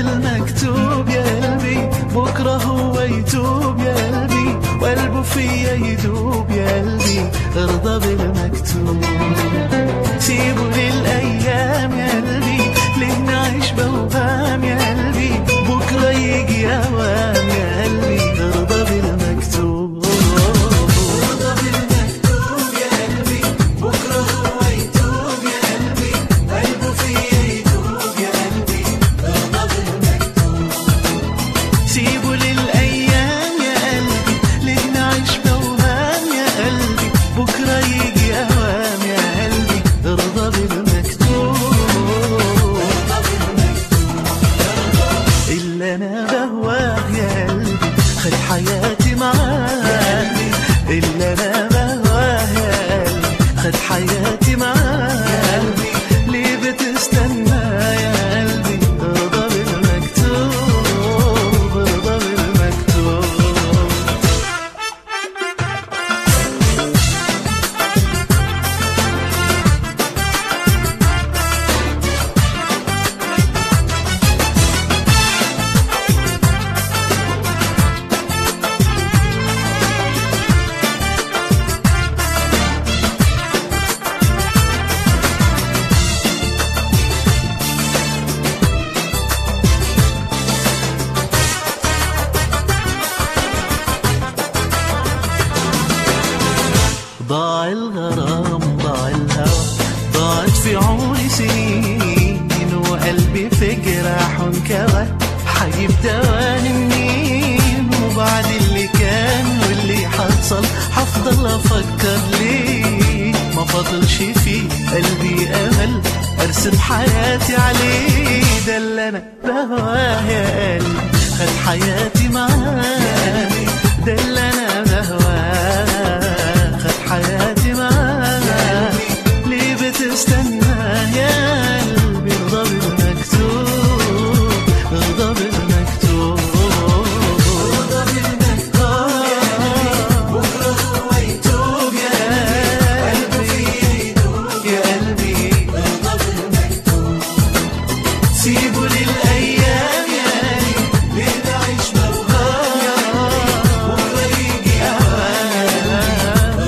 بالمكتوب يا قلبي بكرة هو يتوب يا قلبي وقلبه فيا يدوب يا قلبي ارضى بالمكتوب سيبه للأيام يا قلبي ليه نعيش بوهام يا قلبي بكرة يجي أوام يا قلبي ارضى بالمكتوب ارضى بالمكتوب يا قلبي بكرة هو يتوب يا قلبي قلبه فيا يدوب يا قلبي ارضى بالمكتوب سيبه للأيام يا قلبي ليه نعيش بوهام يا قلبي بكرة يجي أوام يا قلبي ارضى بالمكتوب اللي أنا بهواه يا قلبي خد حياتي معاه اللي أنا بهواه يا قلبي خد حياتي معاه ليه بتستنى يا قلبي ارضى بالمكتوب ارضى بالمكتوب ضاع الغرام ضاع الهوى ضاعت في عمري سنين وقلبي في جراح انكوى حجيب دواني منين وبعد اللي كان واللي حصل هفضل افكر ليه ما فاضلش في قلبي امل ارسم حياتي عليه ده اللي انا بهواه يا قلبي خد حياتي معاه ده اللي انا بهواه خد حياتي معاه ليه بتستنى يا قلبي ارضى بالمكتوب ارضى بالمكتوب ارضى بالمكتوب بكره هو يتوب يا قلبي يا قلبي ارضى بالمكتوب سيبه للايام يا قلبي ليه نعيش موهام بكره يجي اوام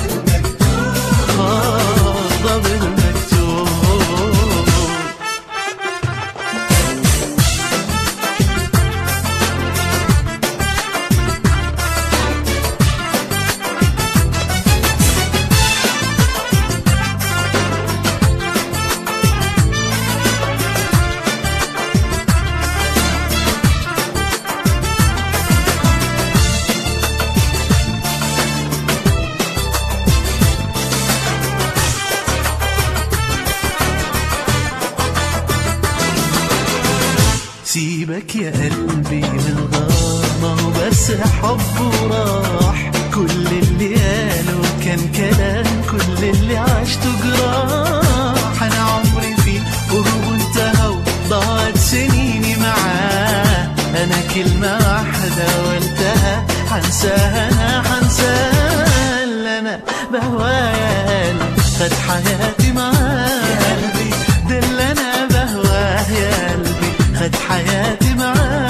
ارضى بالمكتوب سيبك يا قلبي من الغار ما هو بس حب وراح كل اللي قاله كان كلام كل اللي عشته جراح انا عمري فيه قرب انتهى وضاعت سنيني معاه انا كلمة واحدة قلتها هنساها انا هنساها اللي انا بهواه يا قلبي خد حياتي معاه ده اللي انا بهواه يا قلبي خد حياتي معاه